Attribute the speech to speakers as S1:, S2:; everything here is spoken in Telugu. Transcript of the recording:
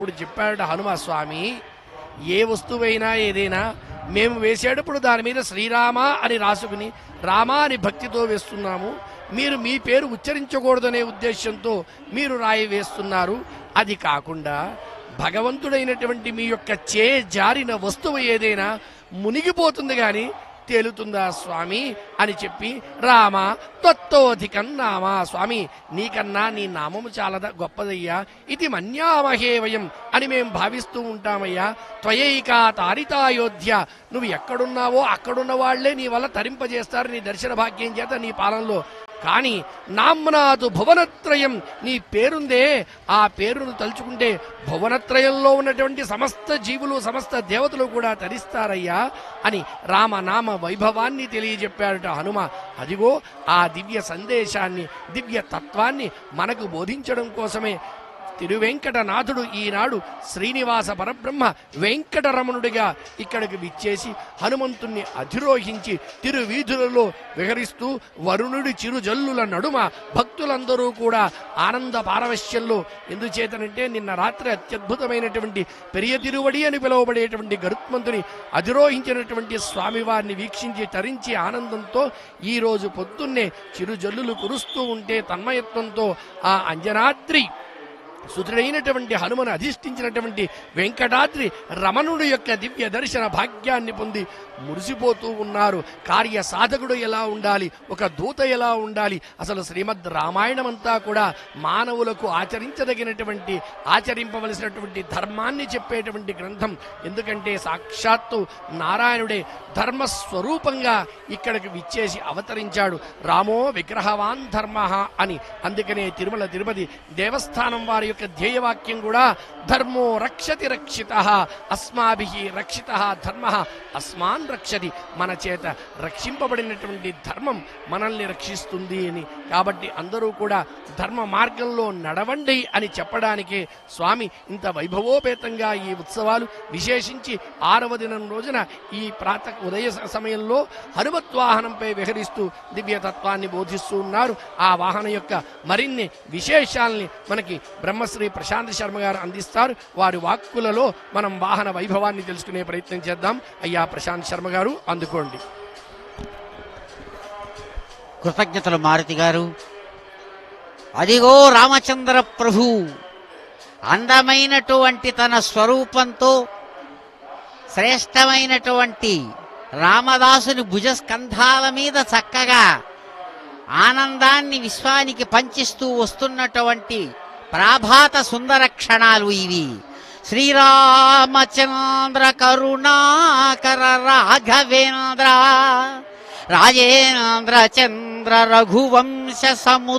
S1: ఇప్పుడు చెప్పాడు హనుమ స్వామి ఏ వస్తువైనా ఏదైనా మేము వేసేటప్పుడు దాని మీద శ్రీరామ అని రాసుకుని రామ అని భక్తితో వేస్తున్నాము మీరు మీ పేరు ఉచ్చరించకూడదనే ఉద్దేశంతో మీరు రాయి వేస్తున్నారు అది కాకుండా భగవంతుడైనటువంటి మీ యొక్క చే జారిన వస్తువు ఏదైనా మునిగిపోతుంది కానీ తేలుతుందా స్వామి అని చెప్పి రామ తత్వోధికం నామ స్వామి నీకన్నా నీ నామము చాలా ద- గొప్పదయ్యా ఇది మన్యామహే వయం అని మేము భావిస్తూ ఉంటామయ్యా త్వయైకా తారితాయోధ్య నువ్వు ఎక్కడున్నావో అక్కడున్న వాళ్లే నీ వల్ల తరింపజేస్తారు నీ దర్శన భాగ్యం చేత నీ పాలనలో కానీ నామ్నాదు భువనత్రయం నీ పేరుందే ఆ పేరును తలుచుకుంటే భువనత్రయంలో ఉన్నటువంటి సమస్త జీవులు సమస్త దేవతలు కూడా తరిస్తారయ్యా అని రామనామ వైభవాన్ని తెలియజెప్పాడట హనుమ అదిగో ఆ దివ్య సందేశాన్ని దివ్య తత్వాన్ని మనకు బోధించడం కోసమే తిరువెంకటనాథుడు ఈనాడు శ్రీనివాస పరబ్రహ్మ వెంకటరమణుడిగా ఇక్కడికి విచ్చేసి హనుమంతుణ్ణి అధిరోహించి తిరువీధులలో విహరిస్తూ వరుణుడి చిరుజల్లుల నడుమ భక్తులందరూ కూడా ఆనంద పారవశ్యంలో ఎందుచేతనంటే నిన్న రాత్రి అత్యద్భుతమైనటువంటి పెరియ తిరువడి అని పిలువబడేటువంటి గరుత్మంతుని అధిరోహించినటువంటి స్వామివారిని వీక్షించి తరించి ఆనందంతో ఈ రోజు పొద్దున్నే చిరుజల్లులు కురుస్తూ ఉంటే తన్మయత్వంతో ఆ అంజనాద్రి సుతుడైనటువంటి హనుమను అధిష్ఠించినటువంటి వెంకటాద్రి రమణుడి యొక్క దివ్య దర్శన భాగ్యాన్ని పొంది మురిసిపోతూ ఉన్నారు కార్య సాధకుడు ఎలా ఉండాలి ఒక దూత ఎలా ఉండాలి అసలు శ్రీమద్ రామాయణం అంతా కూడా మానవులకు ఆచరించదగినటువంటి ఆచరింపవలసినటువంటి ధర్మాన్ని చెప్పేటువంటి గ్రంథం ఎందుకంటే సాక్షాత్తు నారాయణుడే ధర్మస్వరూపంగా ఇక్కడికి విచ్చేసి అవతరించాడు రామో విగ్రహవాన్ ధర్మ అని అందుకనే తిరుమల తిరుపతి దేవస్థానం వారి యొక్క ధ్యేయవాక్యం కూడా ధర్మో రక్షతి రక్షిత అస్మాభి రక్షిత ధర్మ అస్మాన్ రక్షతి మన చేత రక్షింపబడినటువంటి ధర్మం మనల్ని రక్షిస్తుంది అని కాబట్టి అందరూ కూడా ధర్మ మార్గంలో నడవండి అని చెప్పడానికే స్వామి ఇంత వైభవోపేతంగా ఈ ఉత్సవాలు విశేషించి ఆరవ దినం రోజున ఈ ప్రాత ఉదయ స- సమయంలో హనుమత్ వాహనంపై విహరిస్తూ దివ్యతత్వాన్ని బోధిస్తూ ఉన్నారు ఆ వాహనం యొక్క మరిన్ని విశేషాల్ని మనకి బ్రహ్మశ్రీ ప్రశాంత్ శర్మ గారు అందిస్తారు వారి వాక్కులలో మనం వాహన వైభవాన్ని తెలుసుకునే ప్రయత్నం చేద్దాం అయ్యా ప్రశాంత్ శర్మ గారు అందుకోండి
S2: కృతజ్ఞతలు మారుతి గారు అదిగో రామచంద్ర ప్రభు అందమైనటువంటి తన స్వరూపంతో శ్రేష్టమైనటువంటి రామదాసుని భుజస్కంధాల మీద చక్కగా ఆనందాన్ని విశ్వానికి పంచిస్తూ వస్తున్నటువంటి ప్రాభాత సుందర క్షణాలు ఇవి శ్రీరామచంద్ర కరుణాకర రాఘవేంద్ర రాజేంద్ర చంద్ర రఘువంశ సము